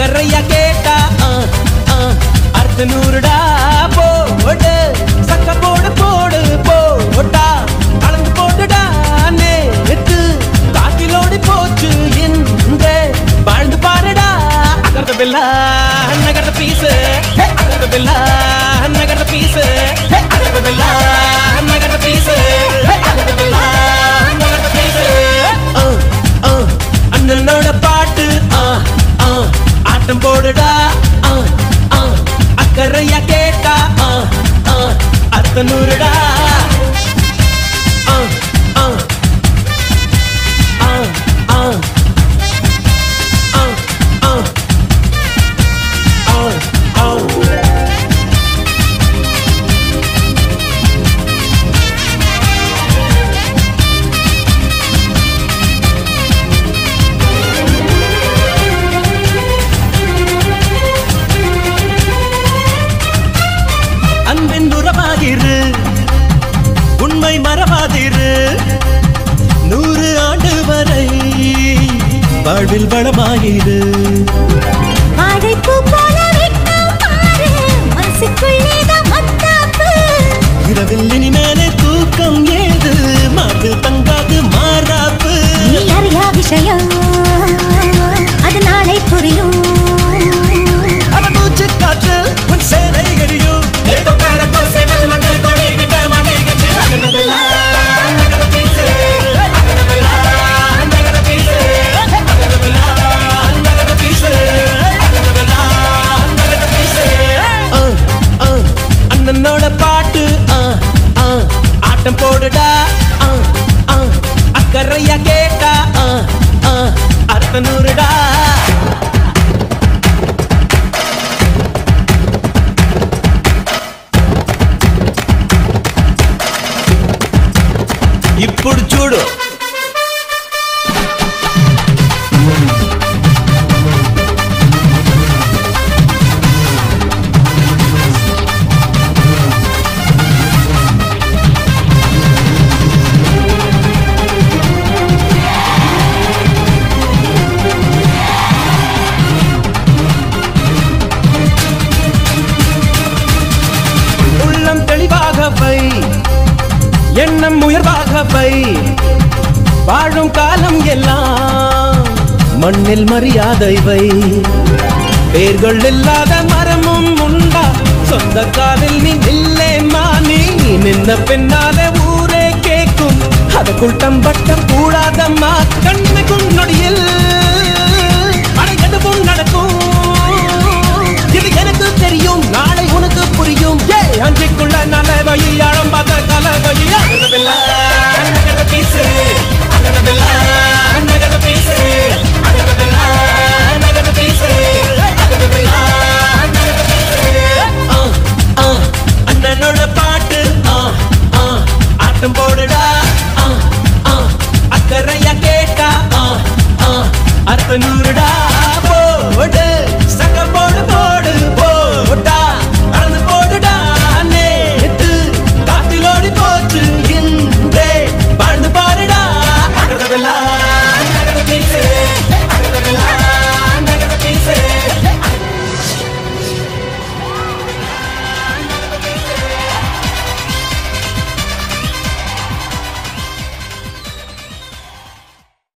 அக்கறையா கேட்டா ஆ, ஆ, அர்த்த நூறுடா போடு சக்க போடு போடு போட்டா கலந்து போட்டுடா நேத்து காட்டிலோடி போச்சு இன்று வாழ்ந்து பாருடா அகர்த பில்லா நகர்த பீசு அகர்த பில்லா நகர்த பீசு அகர்த பில்லா நகர்த பீசு அகர்த பில்லா நகர்த பீசு அண்ணனோட பாட்டு ஆ, ஆ, ஆட்டம் போடுடா ஆ, ஆ, அக்கறையா கேட்டா ஆ, ஆ, அர்த்த நூறுடா ஆ, ஆ, ஆ, ஆ, ஆ, ஆ, ஆ, ஆ. அன்பின் உறவாகிரு உண்மை மறவாதிரு நூறு ஆண்டு வரை வாழ்வில் வளமாயிரு வாழைப்பூ போல வெட்கம் பாரு, மனசுக்குள்ளேதான் மத்தாப்பு. இரவில் இனிமேலே தூக்கம் ஏது மார்பில் தங்காது மாறாப்பு நீ அறியா விஷயம் அது நாளை புரியும் அவன் மூச்சு காற்று உன் சேலை எரியும் ஏதோ காரத்தோ சேவல் மண்டல் கொடி கிட்ட மண்டை கட்டி அகனதெல்லாம் அகனத பீசு அகனதெல்லாம் அகனத பீசு அகனதெல்லாம் அகனத பீசு அகனதெல்லாம் அகனத பீசு ஆ, ஆ, அண்ணனோட பாட்டு ஆ, ஆ, ஆட்டம் போடுடா ஆ, ஆ, அக்கறையா கேட்டா ஆ, ஆ, அர்த்த நூறுடா ఇప్పుడు చూడు உள்ளம் தெளிவாக வை எண்ணம் உயர்வாக வை வாழும் காலம் எல்லாம் மண்ணில் மரியாதை வை பேர்கள் இல்லாத மரமும் உண்டா சொந்த காலில் நீ நில்லே மானி நின்ன பின்னாலே ஊரே கேட்கும் அதுக்குள் தம்பட்டம் கூடாதம்மா கண்ணுக்கும் நொடியில்